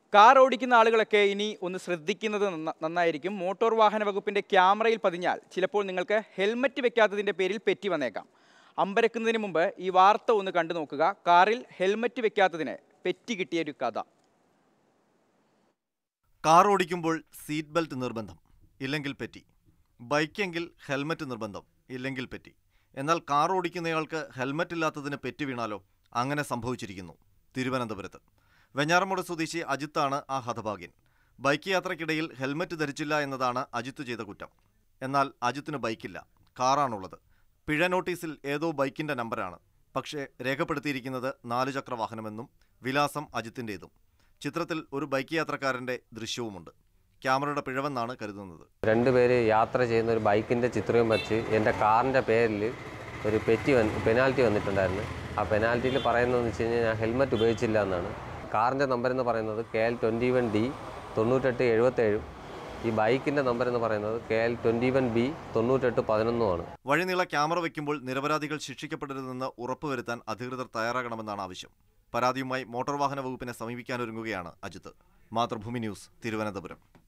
car ഓടിക്കുന്ന ആളുകളൊക്കെ ഇനി ഒന്ന് ശ്രദ്ധിക്കുന്നത് നന്ന- നന്നായിരിക്കും മോട്ടോർ വാഹന വകുപ്പിന്റെ ക്യാമറയിൽ പതിഞ്ഞാൽ ചിലപ്പോൾ നിങ്ങൾക്ക് ഹെൽമറ്റ് വെക്കാത്തതിന്റെ പേരിൽ പെറ്റി വന്നേക്കാം അമ്പരക്കുന്നതിന് മുമ്പ് ഈ വാർത്ത ഒന്ന് കണ്ടു നോക്കുക കാറിൽ ഹെൽമറ്റ് വെക്കാത്തതിന് പെറ്റി കിട്ടിയ ഒരു കഥ കാർ ഓടിക്കുമ്പോൾ സീറ്റ് ബെൽറ്റ് നിർബന്ധം ഇല്ലെങ്കിൽ പെറ്റി ബൈക്കെങ്കിൽ ഹെൽമറ്റ് നിർബന്ധം ഇല്ലെങ്കിൽ പെറ്റി എന്നാൽ കാർ ഓടിക്കുന്നയാൾക്ക് ഹെൽമറ്റ് ഇല്ലാത്തതിന് പെറ്റി വീണാലോ അങ്ങനെ സംഭവിച്ചിരിക്കുന്നു തിരുവനന്തപുരത്ത് വെഞ്ഞാറമൂട് സ്വദേശി അജിത്താണ് ആ ഹതഭാഗ്യൻ ബൈക്ക് യാത്രക്കിടയിൽ ഹെൽമറ്റ് ധരിച്ചില്ല എന്നതാണ് അജിത്ത് ചെയ്ത കുറ്റം എന്നാൽ അജിത്തിന് ബൈക്കില്ല കാറാണുള്ളത് പിഴ നോട്ടീസിൽ ഏതോ ബൈക്കിന്റെ നമ്പറാണ് പക്ഷേ രേഖപ്പെടുത്തിയിരിക്കുന്നത് നാലുചക്ര വാഹനമെന്നും വിലാസം അജിത്തിൻ്റേതും ചിത്രത്തിൽ ഒരു ബൈക്ക് യാത്രക്കാരന്റെ ദൃശ്യവുമുണ്ട് ക്യാമറയുടെ പിഴവെന്നാണ് കരുതുന്നത് രണ്ടുപേര് യാത്ര ചെയ്യുന്ന ഒരു ബൈക്കിൻ്റെ ചിത്രവും വച്ച് എൻ്റെ കാറിൻ്റെ പേരിൽ ഒരു പെറ്റി വന്ന് പെനാൽറ്റി വന്നിട്ടുണ്ടായിരുന്നു ആ പെനാൽറ്റിയിൽ പറയുന്നതെന്ന് വെച്ച് കഴിഞ്ഞാൽ ഞാൻ ഹെൽമറ്റ് ഉപയോഗിച്ചില്ല എന്നാണ് കാറിൻ്റെ നമ്പർ എന്ന് പറയുന്നത് K L twenty one D തൊണ്ണൂറ്റെട്ട് എഴുപത്തേഴും ഈ ബൈക്കിൻ്റെ നമ്പർ എന്ന് പറയുന്നത് K L twenty one B തൊണ്ണൂറ്റെട്ട് പതിനൊന്നുമാണ് വഴിനീള ക്യാമറ വയ്ക്കുമ്പോൾ നിരപരാധികൾ ശിക്ഷിക്കപ്പെടരുതെന്ന് ഉറപ്പുവരുത്താൻ അധികൃതർ തയ്യാറാകണമെന്നാണ് ആവശ്യം പരാതിയുമായി മോട്ടോർ വാഹന വകുപ്പിനെ സമീപിക്കാനൊരുങ്ങുകയാണ് അജിത്ത് മാതൃഭൂമി ന്യൂസ് തിരുവനന്തപുരം